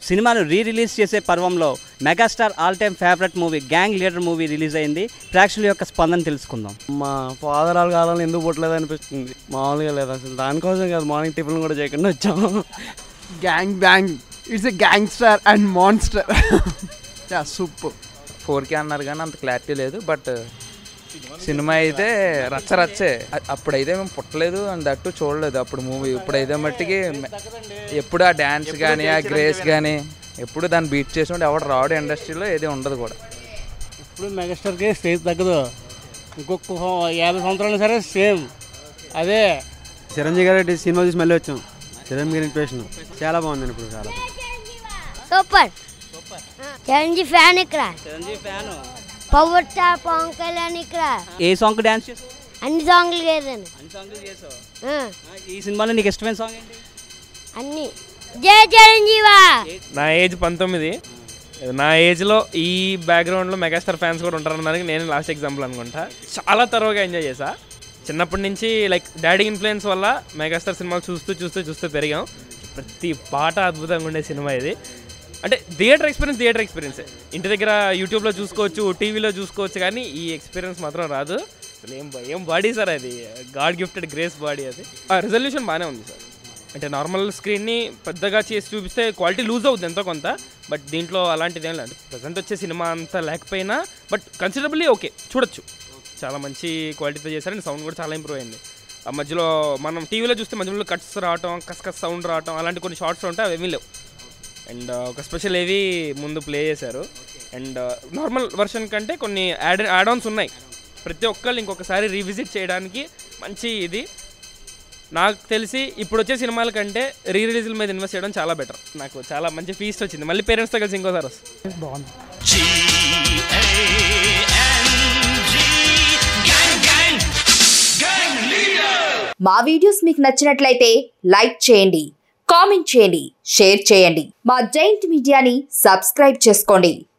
సినిమాను రీ రిలీజ్ చేసే పర్వంలో megastar all time favourite movie gang leader movie release అయింది ప్రేక్షకుల యొక్క స్పందన తెలుసుకుందాం మా ఫాదర్ వాళ్ళ కాలంలో ఎందుకు పుట్టలేదు అనిపిస్తుంది మామూలుగా లేదు అసలు దానికోసం కాదు మార్నింగ్ టిఫిన్ కూడా చేయకుండా వచ్చాము gang bang it's a gangster and monster yeah super four K అన్నారు కానీ అంత క్లారిటీ లేదు బట్ సినిమా అయితే రచ్చ రచ్చే అ- అప్పుడైతే మేము పుట్టలేదు అండ్ దట్టు చూడలేదు అప్పుడు మూవీ ఇప్పుడైతే మట్టికి మె- ఎప్పుడు ఆ డ్యాన్స్ కానీ ఆ గ్రేస్ కానీ ఎప్పుడు దాన్ని బీట్ చేసినప్పుడు ఎవడు రాడు ఇండస్ట్రీలో ఏది ఉండదు కూడా ఇప్పుడు మెగాస్టార్కి స్టేజ్ తగ్గదు ఇంకొక సం- యాభై సంవత్సరాలు సరే సేమ్ అదే చిరంజీవి గారి సినిమా చూసి మళ్ళీ వచ్చాం చిరంజీవి గారి ఇంప్రెషన్ చాలా బాగుంది ఇప్పుడు చాలా సూపర్ చిరంజీవి ఫ్యాన్ ఇక్కడ Chiranjeevi fan power star Pawan Kalyan ఇక్కడ ఏ సాంగ్ డ్యాన్స్ చేసావు అన్ని సాంగ్లు లేదండి అన్ని సాంగ్లు చేసావు ఆ, ఈ సినిమాలో నీకు ఇష్టమైన సాంగ్ ఏంటి అన్ని జై చిరంజీవా నా ఏజ్ పంతొమ్మిది నా ఏజ్లో ఈ బ్యాక్గ్రౌండ్లో మెగాస్టార్ ఫ్యాన్స్ కూడా ఉంటారనడానికి నేను లాస్ట్ ఎగ్జాంపుల్ అనుకుంటా చాలా తరువుగా ఎంజాయ్ చేశా చిన్నప్పటి నుంచి లైక్ డాడీ ఇన్ఫ్లుయెన్స్ వల్ల మెగాస్టార్ సినిమాలు చూస్తూ చూస్తూ చూస్తూ పెరిగాం ప్రతి పాట అద్భుతంగా ఉండే సినిమా ఇది అంటే థియేటర్ ఎక్స్పీరియన్స్ థియేటర్ ఎక్స్పీరియన్సే ఇంటి దగ్గర యూట్యూబ్లో చూసుకోవచ్చు టీవీలో చూసుకోవచ్చు కానీ ఈ ఎక్స్పీరియన్స్ మాత్రం రాదు అసలు ఏం బా- ఏం బాడీ సార్ అది గాడ్ గిఫ్టెడ్ గ్రేస్ బాడీ అది ఆ రిజల్యూషన్ బాగానే ఉంది సార్ అంటే నార్మల్ స్క్రీన్ని పెద్దగా చేసి చూపిస్తే క్వాలిటీ లూజ్ అవుతుంది ఎంతో కొంత బట్ దీంట్లో అలాంటిది ఏం లేదు ప్రజెంట్ వచ్చే సినిమా అంతా లేకపోయినా బట్ కన్సిడరబుల్లీ ఓకే చూడొచ్చు చాలా మంచి క్వాలిటీతో చేశారు అండ్ సౌండ్ కూడా చాలా ఇంప్రూవ్ అయింది ఆ మధ్యలో మనం టీవీలో చూస్తే మధ్యలో కట్స్ రావటం కస్ కస్ సౌండ్ రావటం అలాంటి కొన్ని షార్ట్స్ ఉంటాయి అవి ఏమీ లేవు అండ్ ఒక స్పెషల్ ఏవి ముందు ప్లే చేశారు అండ్ నార్మల్ వర్షన్ కంటే కొన్ని యాడ్ యాడ్ ఆన్స్ ఉన్నాయి ప్రతి ఒక్కళ్ళు ఇంకొకసారి రీవిజిట్ చేయడానికి మంచి ఇది నాకు తెలిసి ఇప్పుడు వచ్చే సినిమాల కంటే రీ రిలీజ్ల మీద ఇన్వెస్ట్ చేయడం చాలా బెటర్ నాకు చాలా మంచి ఫీస్ట్ వచ్చింది మళ్ళీ పేరెంట్స్తో కలిసి ఇంకోసారి వస్తుంది మా వీడియోస్ మీకు నచ్చినట్లయితే లైక్ చేయండి కామెంట్ చేయండి షేర్ చేయండి మా జైంట్ మీడియాని సబ్స్క్రైబ్ చేసుకోండి